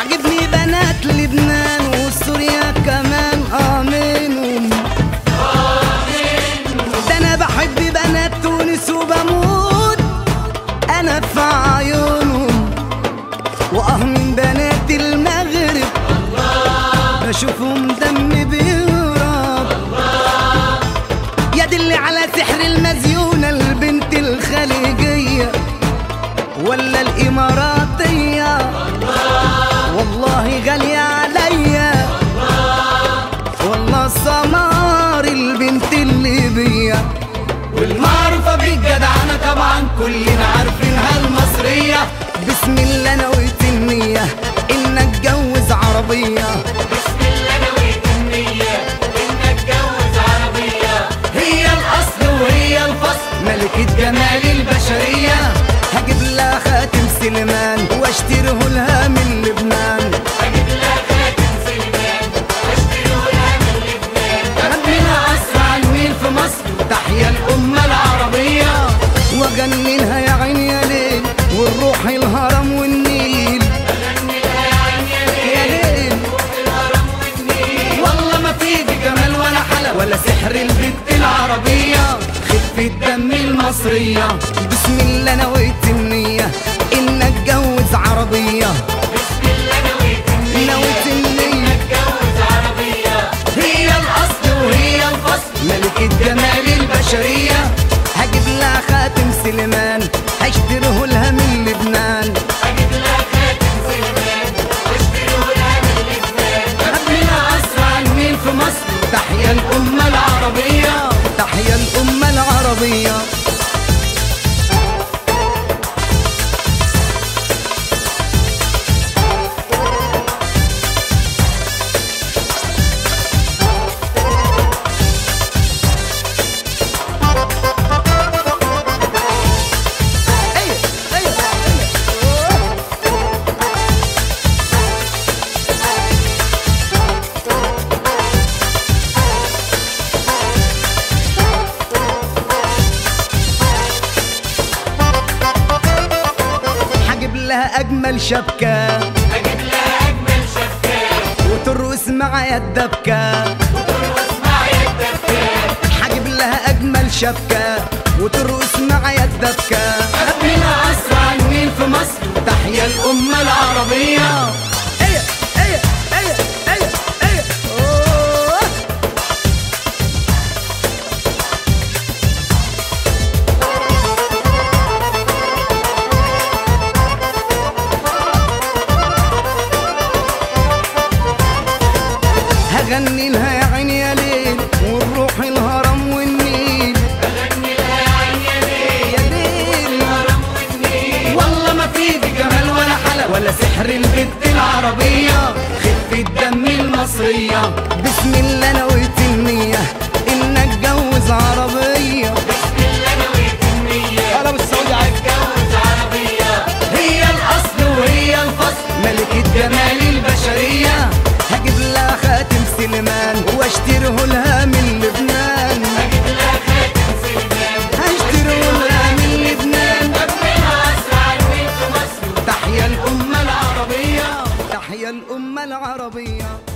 تعجبني بنات لبنان وسوريا كمان آمنهم ده أنا بحب بنات تونس وبموت أنا في عيونهم وآه من بنات المغرب بشوفهم دم بيهرب يا دل على سحر المزيونة البنت الخليجية ولا الإماراتية والله غالية عليا والله سمار البنت الليبية والمعروفة بالجدعنة طبعا كلنا عارفينها المصرية بسم الله نويت النية إن أتجوز عربية بسم الله نويت النية إن أتجوز عربية هي الأصل وهي الفصل ملكة جمال البشرية هجيب لها خاتم سليمان واشتريه لها من لبنان أجيب لها خاتم سلمان وأشتريه لها من لبنان ربنا أسرع النيل في مصر تحيا الأمة العربية وجننها يا عين يا ليل والروح الهرم والنيل أغني لها يا عين يا ليل يا ليل روح الهرم والنيل والله ما في في جمال ولا حلا ولا سحر البنت العربية خفة دم المصرية بسم الله نويت النية إن أتجوز عربية بسم الله نويت النية نويت النية أتجوز عربية هي الأصل وهي الفصل ملكة جمال البشرية هجيب لها خاتم سليمان هشتريه لها من لبنان أجيب لها خاتم سلمان وأشتريه لها من لبنان ربنا أسرع النيل في مصر تحيا الأمة العربية تحيا الأمة العربية أيوة، أيوة، أيوة. هجيب لها اجمل شبكه أجيب لها أجمل شبكة وترقص معايا الدبكه وترقص معايا الدبكة هجيب لها اجمل شبكه وترقص معايا الدبكه ربنا اسرع النيل في مصر تحيا الامه العربيه ايه ايه ايه ايه ايه أوه. هغني لها يا عيني يا ليل والروح الهرم والنيل أغني لها يا عين يا ليل يا ليل الهرم والنيل والله ما في في جمال ولا حلا ولا سحر البنت العربية خفة دم المصرية بسم الله نويت النية إن أتجوز عربية بسم الله نويت النية أنا بالسعودي عايز أتجوز عربية هي الأصل وهي الفصل ملكة جمال البشرية هجيب لها خاتم سليمان واشتريه لها من لبنان أجيب لها خاتم سلمان هشتريه لها من لبنان ربنا أسرع النيل في مصر تحيا الأمة العربية تحيا الأمة العربية